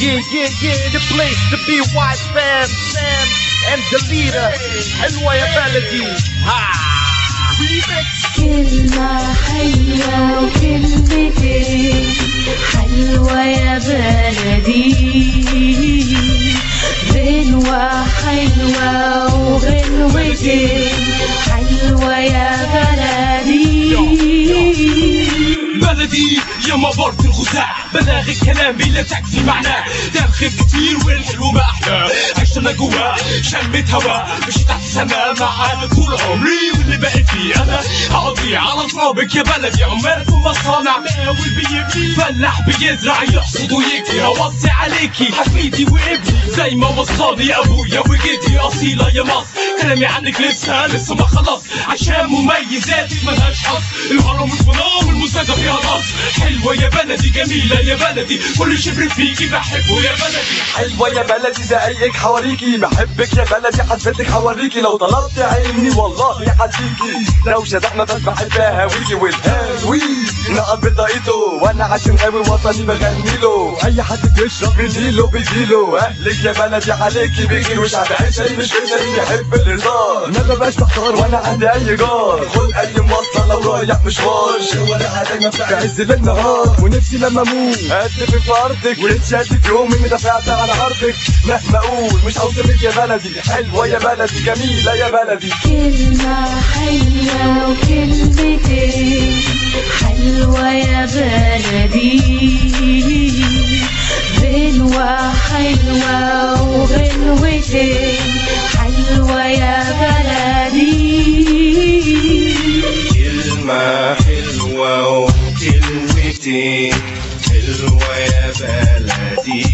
Yeah, yeah, yeah, the place to be wise fam, Sam, and the leader. حلوة يا بلدي. Ha! كلمة حلوة وكلمتين حلوة يا بلدي غنوة حلوة وغنوتين حلوة يا بلدي بلدي يا مبارة الغزاة بلاغ الكلام لا تكفي معناه ده الخير كتير والحلو ما احلى عشت انا جواه شميت هوا مشيت تحت السماء معاه طول عمري واللي باقي فيه انا هقضي على ترابك يا بلدي عمال في مصانع مقاول بيبني فلاح بيزرع يحصد ويكفي اوصي عليكي حفيدي وابني زي ما وصاني ابويا وجدي اصيله يا مصر كلامي عنك لسه لسه ما خلص عشان مميزاتك ملهاش حظ الهرم مش منام المنتزه فيها نص حلوه يا بلدي جميله يا بلدي كل شبر فيكي بحبه يا بلدي حلوة يا بلدي زقايقك حواريكي بحبك يا بلدي حسبتك حوريكي لو طلبت عيني والله حديكي لو شبعنا بس بحبها ويجي والهاوي نقط بطاقته وانا عشان قوي وطني بغني له اي حد بيشرب بيجيله بيجيله اهلك يا بلدي عليكي بيجي وشعب عيشي مش كده يحب الهزار ما ببقاش محتار وانا عندي اي جار خد اي مواصله لو رايح مشوار شوارعها دايما في عز بالنهار ونفسي لما اموت اقدم في ارضك واتشدت يومي ما دفعت على عرضك مهما اقول مش هوصفك يا بلدي حلوه يا بلدي جميله يا بلدي كلمة حلوة وكلمتين حلوة يا بلدي غنوة حلوة وغنوتين حلوة يا بلدي كلمة حلوة وكلمتين حلوة يا بلدي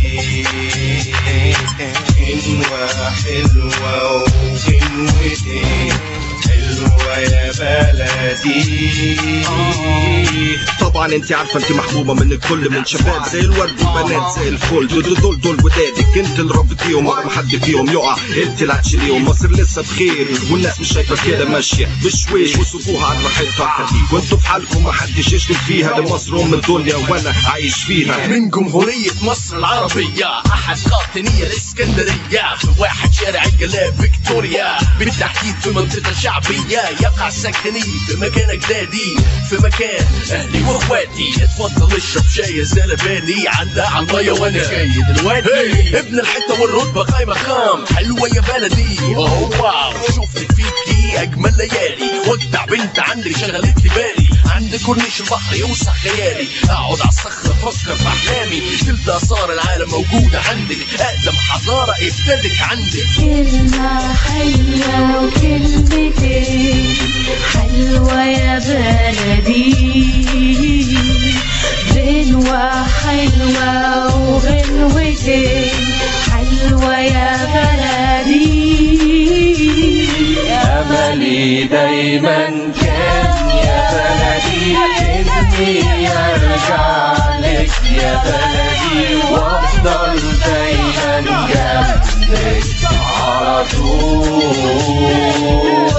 غنوة حلوة وكلمتين حلوة يا بلدي طبعا انت عارفه انت محبوبه من الكل من شباب زي الورد وبنات زي الفل دول دول دول, دول ودادك انت اللي ربيتيهم ولا حد فيهم يقع انت اللي هتشيليهم مصر لسه بخير والناس مش شايفه كده ماشيه بشويش وسيبوها على راحتها وانتوا في حالكم ما حدش يشتم فيها دي مصر ام الدنيا وانا عايش فيها من جمهورية مصر العربية أحد قاطنية الإسكندرية في واحد شارع الجلاب فيكتوريا بالتحديد في منطقة شعبية يقع سكني في مكان أجدادي في مكان أهلي وإخواتي اتفضل اشرب شاي زلباني عندها عطايا وأنا جاي دلوقتي ابن الحتة والرتبة قايمة مقام حلوة يا بلدي أوه واو شفتك فيكي أجمل ليالي وأجدع بنت عندك شغلت لي بالي عند كورنيش البحر يوسع خيالي اقعد على الصخره افكر في احلامي تلت اثار العالم موجوده عندك اقدم حضاره ابتدت عندك كلمة حلوة وكلمتين حلوة يا بلدي غنوة حلوة وغنوتين حلوة يا بلدي أملي دايما كان يا بلدي إني أرجع لك يا بلدي وأفضل دايما جنبك على طول